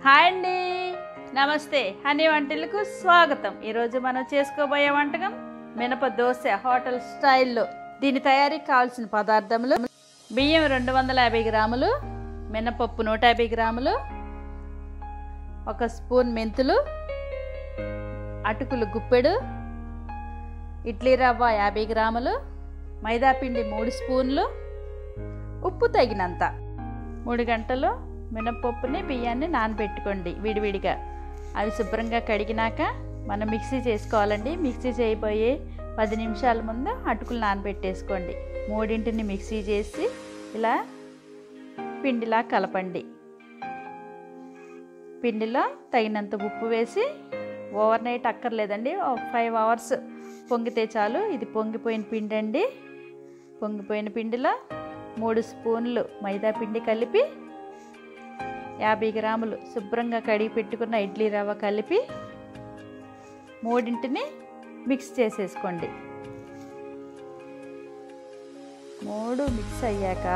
hi అండి నమస్తే honey వంటలకు స్వాగతం ఈరోజు మనం చేసుకోబోయే వంటకం మినప దోశ హోటల్ స్టైల్లో దీని తయారీకి కావాల్సిన పదార్థములు బియ్యం రెండు వందల యాభై గ్రాములు మినపప్పు నూట యాభై గ్రాములు ఒక స్పూన్ మెంతులు అటుకులు గుప్పెడు ఇడ్లీ రవ్వ యాభై గ్రాములు మైదా పిండి మూడు స్పూన్లు ఉప్పు తగినంత మూడు గంటలు మినపప్పుని బియ్యాన్ని నానబెట్టుకోండి విడివిడిగా అవి శుభ్రంగా కడిగినాక మనం మిక్సీ చేసుకోవాలండి మిక్సీ చేయబోయే పది నిమిషాల ముందు అటుకులు నానబెట్టేసుకోండి మూడింటిని మిక్సీ చేసి ఇలా పిండిలా కలపండి పిండిలో తగినంత ఉప్పు వేసి ఓవర్ నైట్ అక్కర్లేదండి ఒక ఫైవ్ అవర్స్ పొంగితే చాలు ఇది పొంగిపోయిన పిండి అండి పొంగిపోయిన పిండిలో మూడు స్పూన్లు మైదా పిండి కలిపి యాభై గ్రాములు శుభ్రంగా కడిగి పెట్టుకున్న ఇడ్లీ రవ్వ కలిపి మూడింటిని మిక్స్ చేసేసుకోండి మూడు మిక్స్ అయ్యాక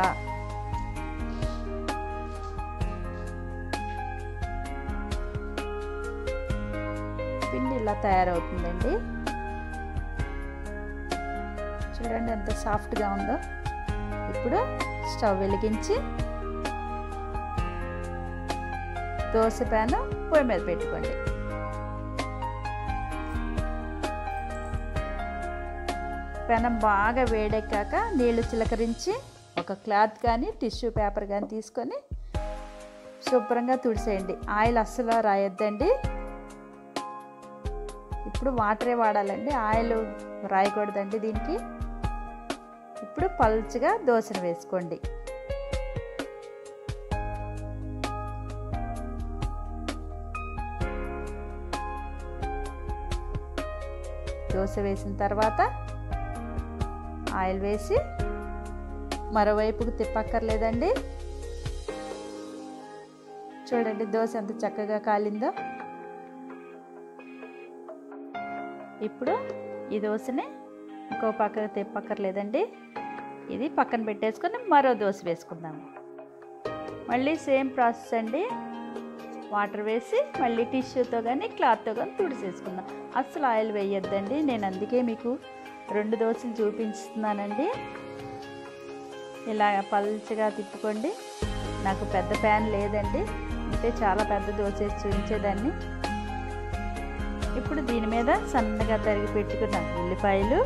పిండి ఇలా తయారవుతుందండి చూడండి ఎంత సాఫ్ట్గా ఉందో ఇప్పుడు స్టవ్ వెలిగించి దోశ ప్యాన్ పొయ్యి మీద పెట్టుకోండి పెనం బాగా వేడెక్కాక నీళ్లు చిలకరించి ఒక క్లాత్ కానీ టిష్యూ పేపర్ కానీ తీసుకొని శుభ్రంగా తుడిసేయండి ఆయిల్ అస్సలు రాయొద్దండి ఇప్పుడు వాటరే వాడాలండి ఆయిల్ రాయకూడదండి దీనికి ఇప్పుడు పల్చగా దోశను వేసుకోండి దోశ వేసిన తర్వాత ఆయిల్ వేసి మరోవైపుకు తిప్పక్కర్లేదండి చూడండి దోశ ఎంత చక్కగా కాలిందో ఇప్పుడు ఈ దోశని ఇంకో పక్కకు తిప్పక్కర్లేదండి ఇది పక్కన పెట్టేసుకొని మరో దోశ వేసుకుందాము మళ్ళీ సేమ్ ప్రాసెస్ అండి వాటర్ వేసి మళ్ళీ టిష్యూతో కానీ క్లాత్తో కానీ తుడిసేసుకుందాం అస్సలు ఆయిల్ వేయొద్దండి నేను అందుకే మీకు రెండు దోశలు చూపిస్తున్నానండి ఇలా పల్చగా తిప్పుకోండి నాకు పెద్ద ప్యాన్ లేదండి అంటే చాలా పెద్ద దోశ వేసి చూపించేదాన్ని ఇప్పుడు దీని మీద సన్నగా తరిగి పెట్టుకున్న ఉల్లిపాయలు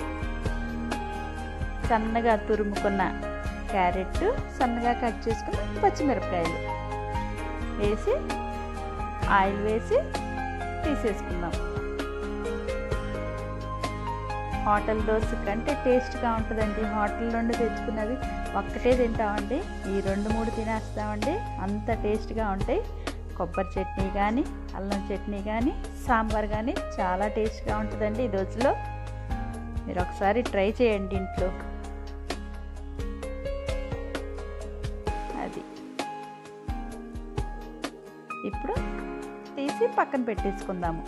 సన్నగా తురుముకున్న క్యారెట్ సన్నగా కట్ చేసుకున్న పచ్చిమిరపకాయలు వేసి ఆయిల్ వేసి తీసేసుకుందాం హోటల్ దోశ కంటే టేస్ట్గా ఉంటుందండి హోటల్ నుండి తెచ్చుకున్నది ఒక్కటే తింటామండి ఈ రెండు మూడు తినేస్తామండి అంత టేస్ట్గా ఉంటాయి కొబ్బరి చట్నీ కానీ అల్లం చట్నీ కానీ సాంబార్ కానీ చాలా టేస్ట్గా ఉంటుందండి ఈ దోశలో మీరు ఒకసారి ట్రై చేయండి ఇంట్లో అది ఇప్పుడు తీసి పక్కన పెట్టేసుకుందాము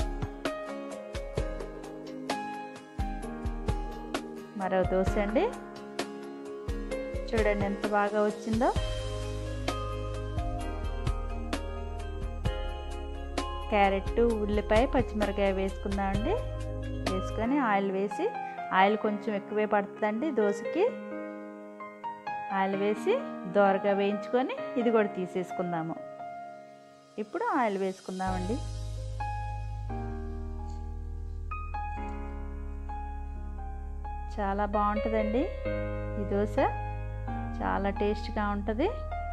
మరో దోశ అండి చూడండి ఎంత బాగా వచ్చిందో క్యారెట్ ఉల్లిపాయ పచ్చిమిరకాయ వేసుకుందామండి వేసుకొని ఆయిల్ వేసి ఆయిల్ కొంచెం ఎక్కువే పడుతుందండి దోశకి ఆయిల్ వేసి దోరగా వేయించుకొని ఇది కూడా తీసేసుకుందాము ఇప్పుడు ఆయిల్ వేసుకుందామండి చాలా బాగుంటుందండి ఈ దోశ చాలా టేస్ట్గా ఉంటుంది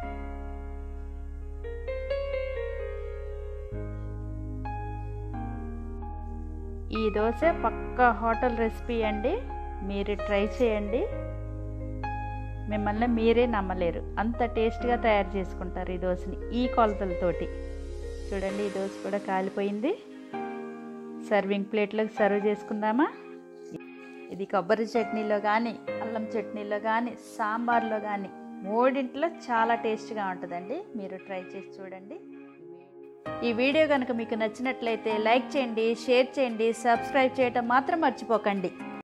ఈ దోశ పక్కా హోటల్ రెసిపీ అండి మీరు ట్రై చేయండి మిమ్మల్ని మీరే నమ్మలేరు అంత టేస్ట్గా తయారు చేసుకుంటారు ఈ దోశని ఈ కొలతలతోటి చూడండి ఈ దోశ కూడా కాలిపోయింది సర్వింగ్ ప్లేట్లోకి సర్వ్ చేసుకుందామా ఇది కొబ్బరి చట్నీలో కానీ అల్లం చట్నీలో కానీ సాంబార్లో కానీ మూడింట్లో చాలా టేస్ట్గా ఉంటుందండి మీరు ట్రై చేసి చూడండి ఈ వీడియో కనుక మీకు నచ్చినట్లయితే లైక్ చేయండి షేర్ చేయండి సబ్స్క్రైబ్ చేయటం మాత్రం మర్చిపోకండి